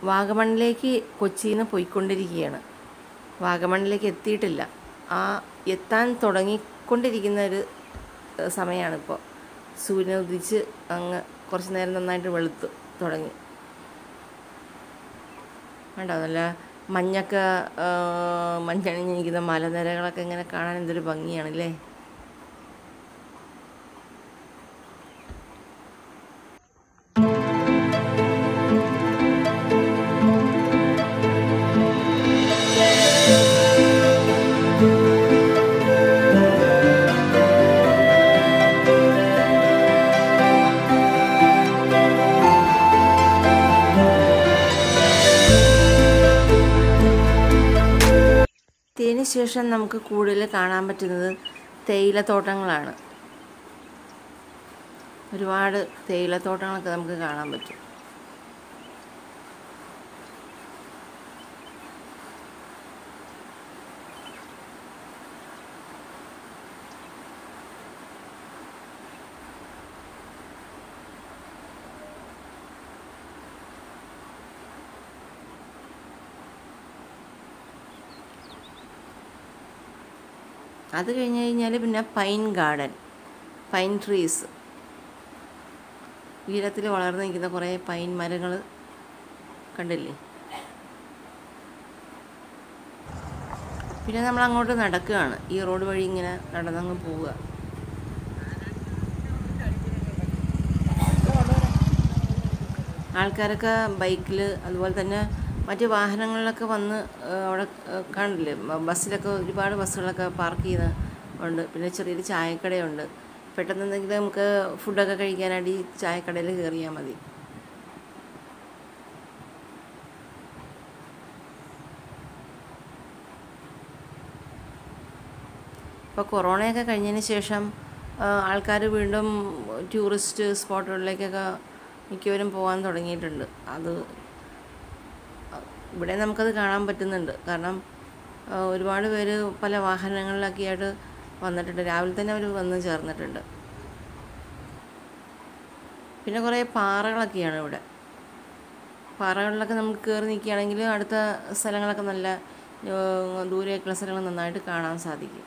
വാഗമണിലേക്ക് കൊച്ചിയിൽ നിന്ന് പോയിക്കൊണ്ടിരിക്കുകയാണ് വാഗമണിലേക്ക് എത്തിയിട്ടില്ല ആ എത്താൻ തുടങ്ങിക്കൊണ്ടിരിക്കുന്ന ഒരു ഏഹ്, സമയമാണിപ്പോൾ സൂര്യൻ ഉദിച്ച് അങ്ങ് കുറച്ച് നേരം നന്നായിട്ട് വെളുത്തു തുടങ്ങി വേണ്ട നല്ല മഞ്ഞൊക്കെ ഏഹ്, മഞ്ഞണിഞ്ഞിരിക്കുന്ന മലനിരകളൊക്കെ ഇങ്ങനെ കാണാൻ എന്തൊരു ഭംഗിയാണല്ലേ ഇതിന് ശേഷം നമുക്ക് കൂടുതൽ കാണാൻ പറ്റുന്നത് തേയിലത്തോട്ടങ്ങളാണ് ഒരുപാട് തേയിലത്തോട്ടങ്ങളൊക്കെ നമുക്ക് കാണാൻ പറ്റും അത് കഴിഞ്ഞ് കഴിഞ്ഞാൽ പിന്നെ പൈൻ ഗാർഡൻ പൈൻ ട്രീസ് ഉയരത്തിൽ വളർന്നു നിൽക്കുന്ന കുറേ പൈൻ മരങ്ങൾ കണ്ടില്ലേ പിന്നെ നമ്മൾ അങ്ങോട്ട് നടക്കുകയാണ് ഈ റോഡ് വഴി ഇങ്ങനെ നടന്നങ്ങ് പോവുക ആൾക്കാരൊക്കെ ബൈക്കിൽ അതുപോലെ തന്നെ മറ്റ് വാഹനങ്ങളിലൊക്കെ വന്ന് ആ, അവിടെ ആ, കാണില്ലേ ബ- ബസ്സിലൊക്കെ ഒരുപാട് ബസ്സുകളൊക്കെ പാർക്ക് ചെയ്യുന്ന ഉണ്ട് പിന്നെ ചെറിയൊരു ചായക്കടയുണ്ട് പെട്ടെന്ന് എന്തെങ്കിലും നമുക്ക് ഫുഡൊക്കെ കഴിക്കാനായിട്ട് ഈ ചായക്കടയിൽ കയറിയാൽ മതി ഇപ്പോൾ കൊറോണയൊക്കെ കഴിഞ്ഞതിന് ശേഷം ആൾക്കാർ വീണ്ടും ടൂറിസ്റ്റ് സ്പോട്ടുകളിലേക്കൊക്കെ മിക്കവരും പോകാൻ തുടങ്ങിയിട്ടുണ്ട് അത് ഇവിടെ നമുക്കത് കാണാൻ പറ്റുന്നുണ്ട് കാരണം ആ, ഒരുപാട് പേര് പല വാഹനങ്ങളിലൊക്കെ ആയിട്ട് വന്നിട്ടുണ്ട് രാവിലെ തന്നെ അവർ വന്ന് ചേർന്നിട്ടുണ്ട് പിന്നെ കുറേ പാറകളൊക്കെയാണ് ഇവിടെ പാറകളിലൊക്കെ നമുക്ക് കയറി നിൽക്കുകയാണെങ്കിൽ അടുത്ത സ്ഥലങ്ങളൊക്കെ നല്ല ആ, ദൂരെയൊക്കെയുള്ള സ്ഥലങ്ങൾ നന്നായിട്ട് കാണാൻ സാധിക്കും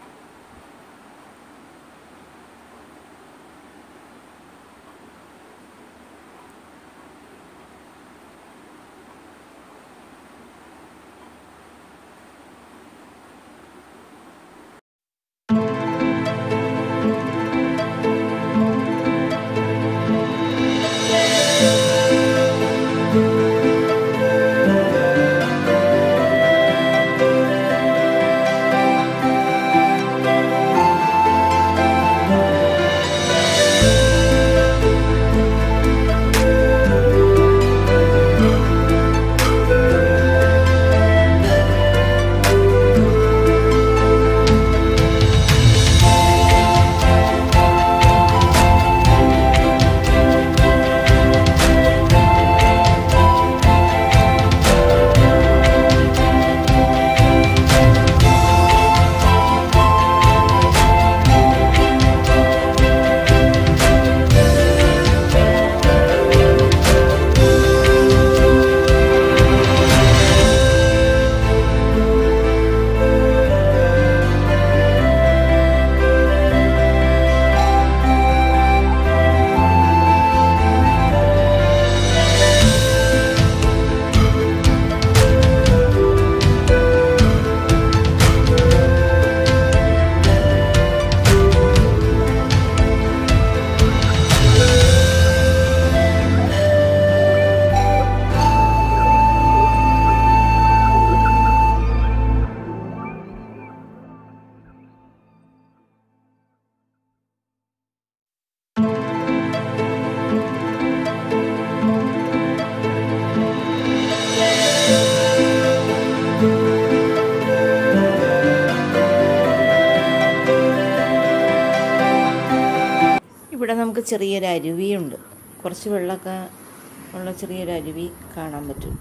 ഇവിടെ നമുക്ക് ചെറിയൊരു അരുവിയുണ്ട് കുറച്ച് വെള്ളമൊക്കെ ഉള്ള ചെറിയൊരു അരുവി കാണാൻ പറ്റും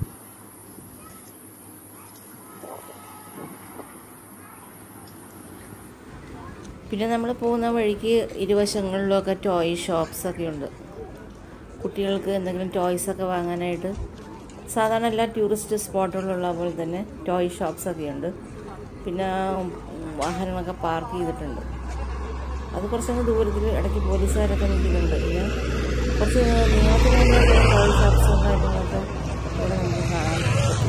പിന്നെ നമ്മൾ പോകുന്ന വഴിക്ക് ഇരുവശങ്ങളിലൊക്കെ ടോയ് ഷോപ്സൊക്കെ ഉണ്ട് കുട്ടികൾക്ക് എന്തെങ്കിലും ടോയ്സൊക്കെ വാങ്ങാനായിട്ട് സാധാരണ എല്ലാ ടൂറിസ്റ്റ് സ്പോട്ടുകളിലുള്ള പോലെ തന്നെ ടോയ് ഷോപ്സ് ഒക്കെ ഉണ്ട് പിന്നെ വാഹനങ്ങളൊക്കെ പാർക്ക് ചെയ്തിട്ടുണ്ട് അത് കുറച്ചങ്ങ് ദൂരത്തിൽ ഇടയ്ക്ക് പോലീസുകാരൊക്കെ നിൽക്കുന്നുണ്ട് പിന്നെ കുറച്ച് നീളത്തിലുള്ള ടോയ് ഷോപ്സും കാര്യങ്ങളൊക്കെ ഇവിടെ നമുക്ക് കാണാൻ പറ്റും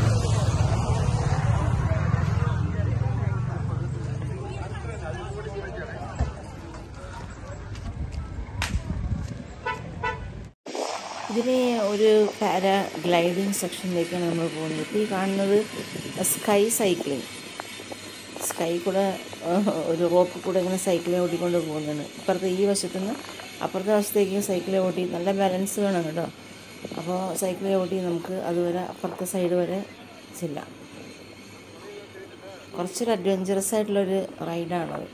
ഇതിന് ഒരു പാരാ ഗ്ലൈഡിങ് സെക്ഷനിലേക്കാണ് നമ്മൾ പോകുന്നത് ഇപ്പോൾ ഈ കാണുന്നത് സ്കൈ സൈക്ലിംഗ് സ്കൈ കൂടെ ഒരു റോപ്പ് കൂടെ ഇങ്ങനെ സൈക്കിളെ ഓട്ടിക്കൊണ്ട് പോകുന്നതാണ് ഇപ്പുറത്തെ ഈ വശത്തു നിന്ന് അപ്പുറത്തെ വശത്തേക്ക് സൈക്കിളെ ഓട്ടി നല്ല ബാലൻസ് വേണം കേട്ടോ അപ്പോൾ സൈക്കിളെ ഓട്ടി നമുക്ക് അതുവരെ അപ്പുറത്തെ സൈഡ് വരെ ചെല്ലാം കുറച്ചൊരു അഡ്വഞ്ചറസ് ആയിട്ടുള്ളൊരു റൈഡാണത്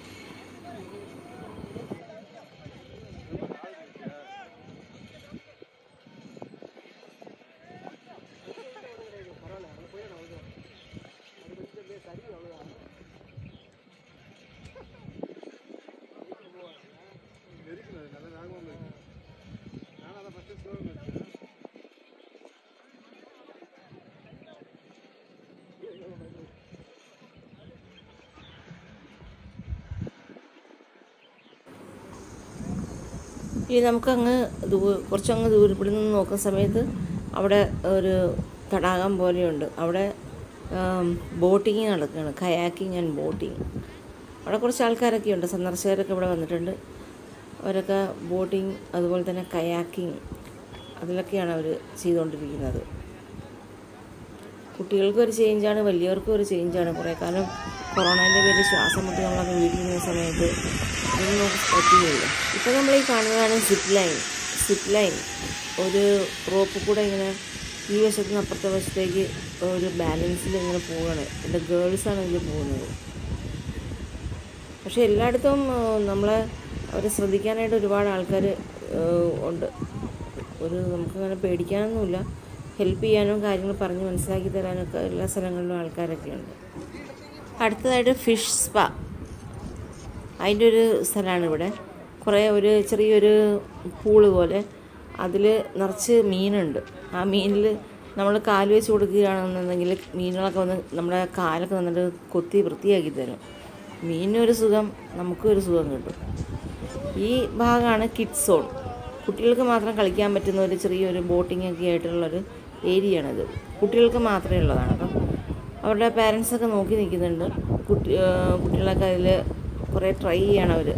ഇനി നമുക്കങ്ങ് ദൂ കുറച്ചങ്ങ് ദൂരപ്പിടി നിന്ന് നോക്കുന്ന സമയത്ത് അവിടെ ഒരു തടാകം പോലെയുണ്ട് അവിടെ ബോട്ടിങ് നടക്കുകയാണ് കയാക്കിങ് ആൻഡ് ബോട്ടിങ് അവിടെ കുറച്ച് ആൾക്കാരൊക്കെ ഉണ്ട് സന്ദർശകരൊക്കെ ഇവിടെ വന്നിട്ടുണ്ട് അവരൊക്കെ ബോട്ടിങ് അതുപോലെ തന്നെ കയാക്കിങ് അതിലൊക്കെയാണ് അവർ ചെയ്തുകൊണ്ടിരിക്കുന്നത് കുട്ടികൾക്കും ഒരു ചേഞ്ചാണ് വലിയവർക്കും ഒരു ചേഞ്ചാണ് കുറേ കാലം കൊറോണേൻ്റെ പേരിൽ ശ്വാസം മുട്ടി നമ്മളൊക്കെ വീട്ടിലിരുന്ന സമയത്ത് ഇതൊന്നും നമുക്ക് പറ്റുകയില്ല ഇപ്പോൾ നമ്മൾ ഈ കാണുന്നതാണ് സിപ്പ് ലൈൻ സിപ്പ് ലൈൻ ഒരു റോപ്പ് കൂടെ ഇങ്ങനെ ഈ വശത്ത് നിന്ന് അപ്പുറത്തെ വശത്തേക്ക് ഒരു ബാലൻസിൽ ഇങ്ങനെ പോവുകയാണ് എൻ്റെ ഗേൾസാണ് ഇതിൽ പോകുന്നത് പക്ഷേ എല്ലായിടത്തും നമ്മളെ അവരെ ശ്രദ്ധിക്കാനായിട്ട് ഒരുപാട് ആൾക്കാർ ഉണ്ട് ഒരു നമുക്കങ്ങനെ പേടിക്കാനൊന്നുമില്ല ഹെൽപ്പ് ചെയ്യാനും കാര്യങ്ങൾ പറഞ്ഞ് മനസ്സിലാക്കി തരാനൊക്കെ എല്ലാ സ്ഥലങ്ങളിലും ആൾക്കാരൊക്കെ ഉണ്ട് അടുത്തതായിട്ട് ഫിഷ് സ്പാ അതിൻ്റെ ഒരു സ്ഥലമാണ് ഇവിടെ കുറേ ഒരു ചെറിയൊരു പൂള് പോലെ അതിൽ നിറച്ച് മീനുണ്ട് ആ മീനിൽ നമ്മൾ കാല് വെച്ച് കൊടുക്കുകയാണെന്നുണ്ടെങ്കിൽ മീനുകളൊക്കെ വന്ന് നമ്മുടെ കാലൊക്കെ വന്നിട്ട് കൊത്തി വൃത്തിയാക്കി തരും മീനിനൊരു സുഖം നമുക്കും ഒരു സുഖം കിട്ടും ഈ ഭാഗമാണ് കിഡ്സ് സോൺ കുട്ടികൾക്ക് മാത്രം കളിക്കാൻ പറ്റുന്ന ഒരു ചെറിയൊരു ബോട്ടിംഗ് ഒക്കെ ആയിട്ടുള്ളൊരു ഏരിയയാണിത് കുട്ടികൾക്ക് മാത്രമേ ഉള്ളതാണ് അപ്പം അവരുടെ പാരൻസൊക്കെ നോക്കി നിൽക്കുന്നുണ്ട് കുട്ടി കുട്ടികളൊക്കെ അതിൽ കുറേ ട്രൈ ചെയ്യണം അവർ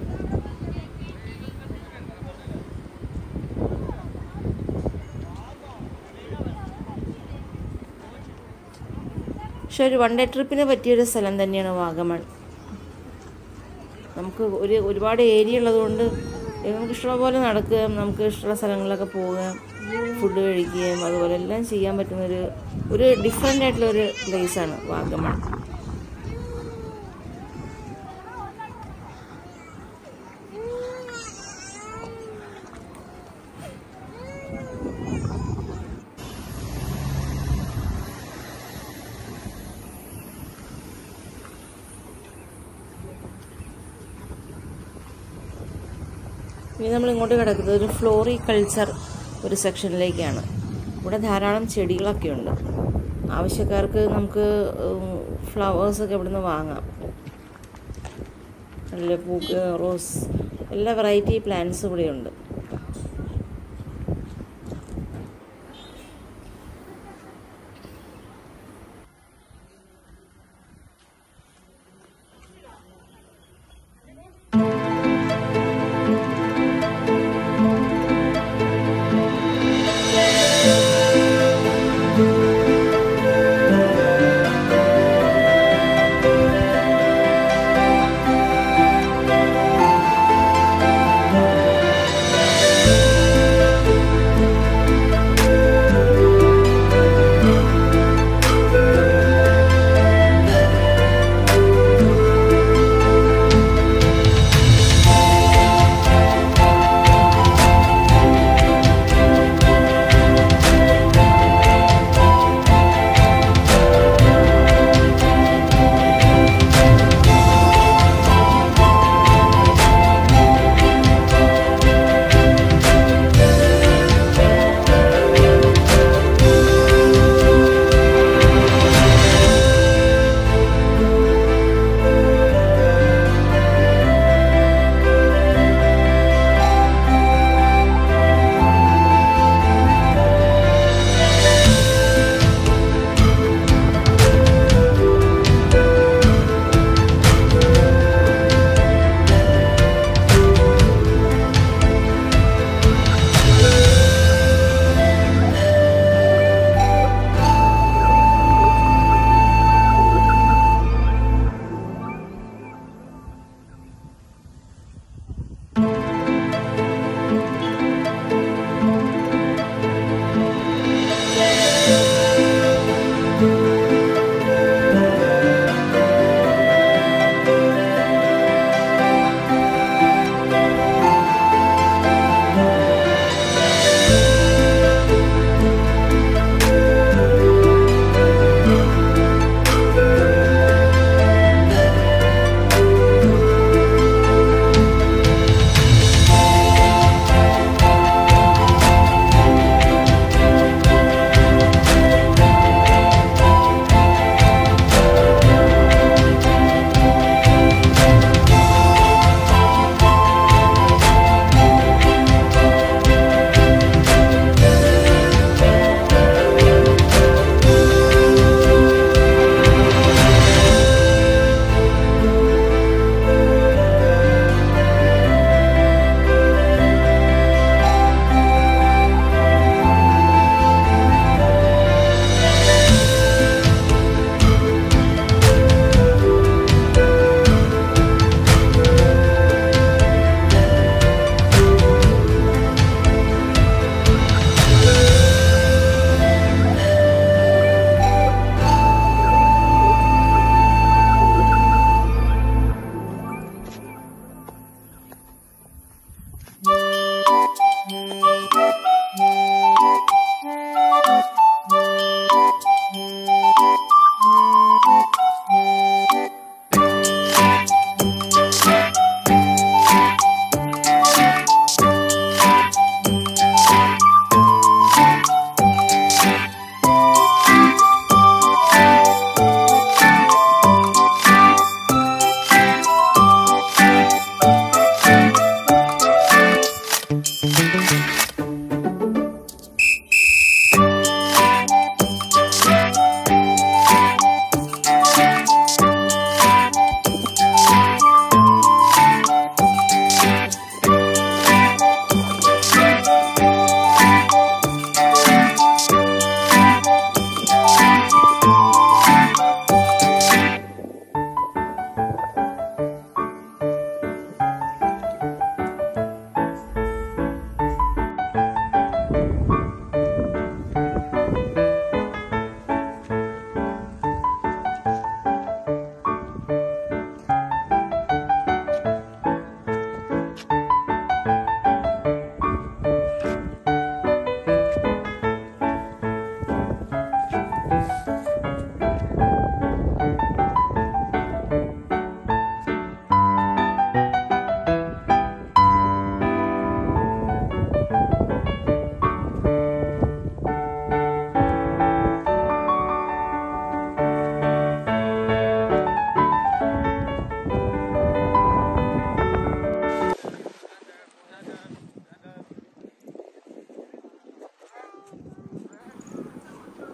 പക്ഷെ ഒരു വൺ ഡേ ട്രിപ്പിന് പറ്റിയൊരു സ്ഥലം തന്നെയാണ് വാഗമൺ നമുക്ക് ഒരു ഒരുപാട് ഏരിയ ഉള്ളതുകൊണ്ട് നമുക്ക് ഇഷ്ടമുള്ള പോലെ നടക്കുകയും നമുക്ക് ഇഷ്ടമുള്ള സ്ഥലങ്ങളിലൊക്കെ പോവുകയും ഫുഡ് കഴിക്കുകയും അതുപോലെ എല്ലാം ചെയ്യാൻ പറ്റുന്നൊരു ഒരു ഡിഫറെൻ്റ് ആയിട്ടുള്ള ഒരു പ്ലേസാണ് വാഗമൺ ഇനി നമ്മൾ ഇങ്ങോട്ട് കിടക്കുന്നത് ഒരു ഫ്ലോറി കൾച്ചർ ഒരു സെക്ഷനിലേക്കാണ് ഇവിടെ ധാരാളം ചെടികളൊക്കെ ഉണ്ട് ആവശ്യക്കാർക്ക് നമുക്ക് ഫ്ലവേഴ്സൊക്കെ ഇവിടുന്ന് വാങ്ങാം നല്ല പൂക്ക് റോസ് എല്ലാ വെറൈറ്റി പ്ലാന്റ്സും ഇവിടെയുണ്ട്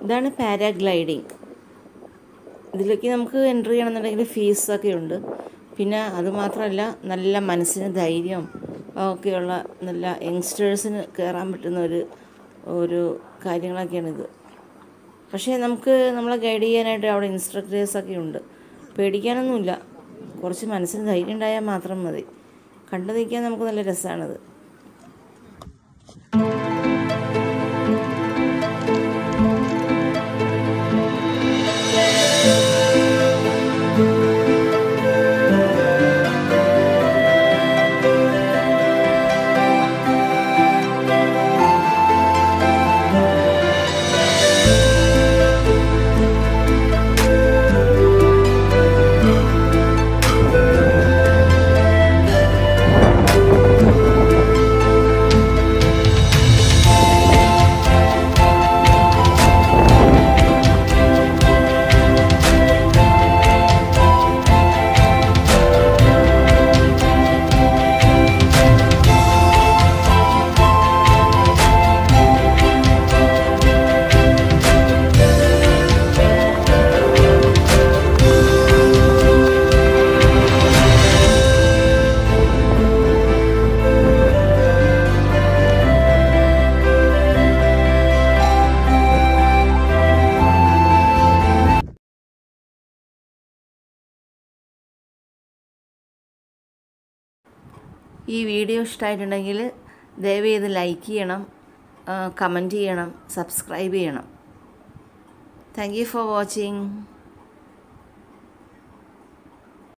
ഇതാണ് പാരാഗ്ലൈഡിങ് ഇതിലേക്ക് നമുക്ക് എൻട്രി ചെയ്യണമെന്നുണ്ടെങ്കിൽ ഫീസൊക്കെ ഉണ്ട് പിന്നെ അതുമാത്രമല്ല നല്ല മനസ്സിന് ധൈര്യം ഒക്കെയുള്ള നല്ല യങ്സ്റ്റേഴ്സിന് കയറാൻ പറ്റുന്ന ഒരു ഒരു കാര്യങ്ങളൊക്കെയാണിത് പക്ഷേ നമുക്ക് നമ്മളെ ഗൈഡ് ചെയ്യാനായിട്ട് അവിടെ ഇൻസ്ട്രക്ടേഴ്സൊക്കെ ഉണ്ട് പേടിക്കാനൊന്നുമില്ല കുറച്ച് മനസ്സിന് ധൈര്യം ഉണ്ടായാൽ മാത്രം മതി കണ്ടു നിൽക്കാൻ നമുക്ക് നല്ല രസമാണിത് ഈ വീഡിയോ ഇഷ്ടമായിട്ടുണ്ടെങ്കിൽ ദയവേത് ലൈക്ക് ചെയ്യണം കമൻറ്റ് ചെയ്യണം സബ്സ്ക്രൈബ് ചെയ്യണം താങ്ക് യു ഫോർ വാച്ചിങ്